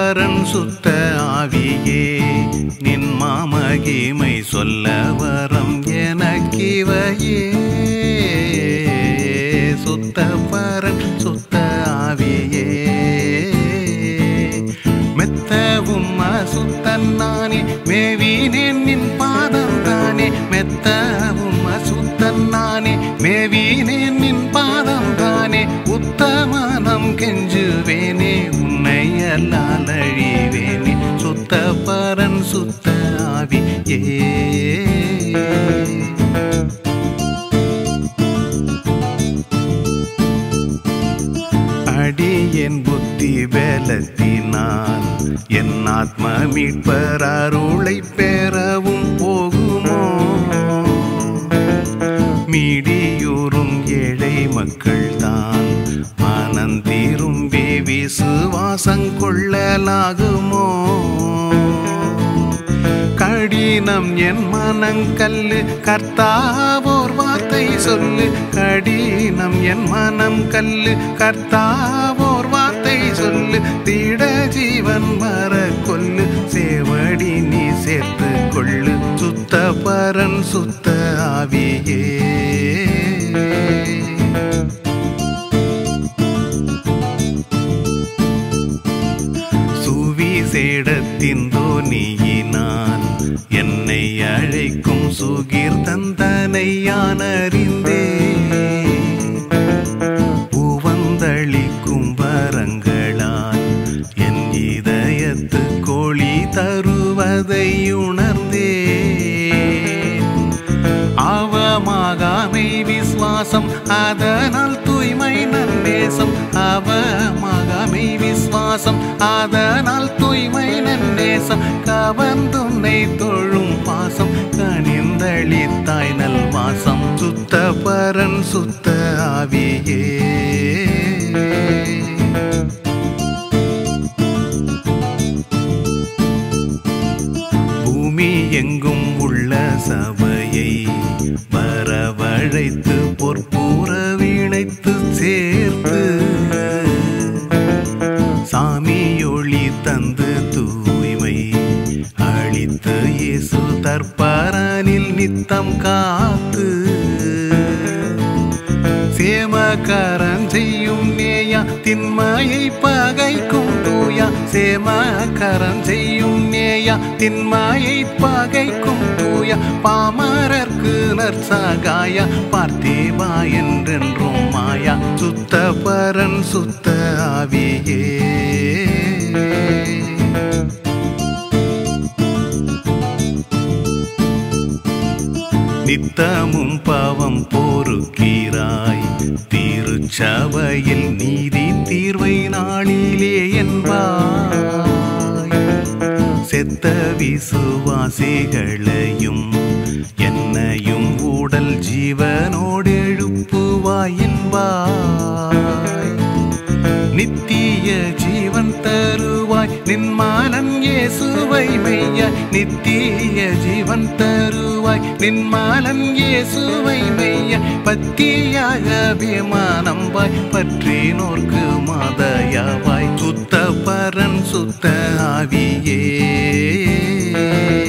பரன் சுத்த ஆவியே நின் மாமகிமை சொல்ல வரம் எனக்கிவையே சுத்த பரன் சுத்த ஆவியே மெத்தவும் அசுத்தன் நானே மேவினேன் நின் பாதம் தானே மெத்தவும் அசுத்தன் நானே மேவினேன் நின் பாதம் தானே உத்தமனம் கெஞ்சுவேனே உன்னை அல்லால் அழிவேனே சுத்த பரன் சுத்த ஆவி ஏ அடியேன் புத்தி பலத்தினால் என் ஆத்ம மீட்பர் அருளை பெறவும் போகுமோ மீடியூரும் ஏழை மக்கள் தான் மனந்திரும்பி விசுவாசம் கொள்ளலாகுமோ கடினம் என் மனங்கல்லு கர்த்தாவோர் வார்த்தை சொல்லு கடினம் என் மனம் கல்லு கர்த்தாவோர் வார்த்தை சொல்லு திட ஜீவன் மர கொல்லு சேவடி நீ சேர்த்து கொள்ளு சுத்த பரன் சுத்த ஆவியே சுவிசேடத்தின் தோனியினால் என்னை அழைக்கும் சுகீர் தந்தனை யான் அறிந்தே பூவந்தளிக்கும் வரங்களால் என் இதயத்து கோழி தருவதை உணர்ந்தே அவமாகாமை விஸ்வாசம் அதனால் தூய்மை நன்னேசம் அவமாகாமை விஸ்வாசம் அதனால் தூய்மை நன்னேசம் கவர்ந்துன்னை தொழும் பாசம் கனிந்தளித்தாய் நல்வாசம் சுத்த பரன் சுத்த ஆவியே பூமி எங்கும் உள்ள சபையை வரவழைத்து பொற்பூர வீணைத்து சேர்த்து சாமியொளி தந்து தூய்மை அளித்து இயேசு தற்பரனில் நித்தம் காத்து சேமக்காரன் செய்யும் நேயா திண்மையை பகைக்கும் தூயா சேமக்காரன் செய்யும் நேயா திண்மையை பகைக்கும் தூயா பாமரர்க்கு நற்சகாயா பார்த்திபா என்றென்றும் மாயா சுத்த பரன் சுத்த ஆவியே நித்தமும் பாவம் போருக்கிறாய் திருச்சபையில் நீதி தீர்வை நாளிலே என்பாய் செத்த விசுவாசிகளையும் என்னையும் உடல் ஜீவனோடு எழுப்புவாய் என்பாய் நித்திய ஜீவன் தருவாய் நின்மானன் இயேசுவை மெய்யாய் நித்திய ஜீவன் தருவாய் நின்மானன் இயேசுவை மெய்யாய் பத்தியாக அபிமானம் வாய் பற்றினோர்க்கு மாதயாவாய் சுத்த பரன் சுத்த ஆவியே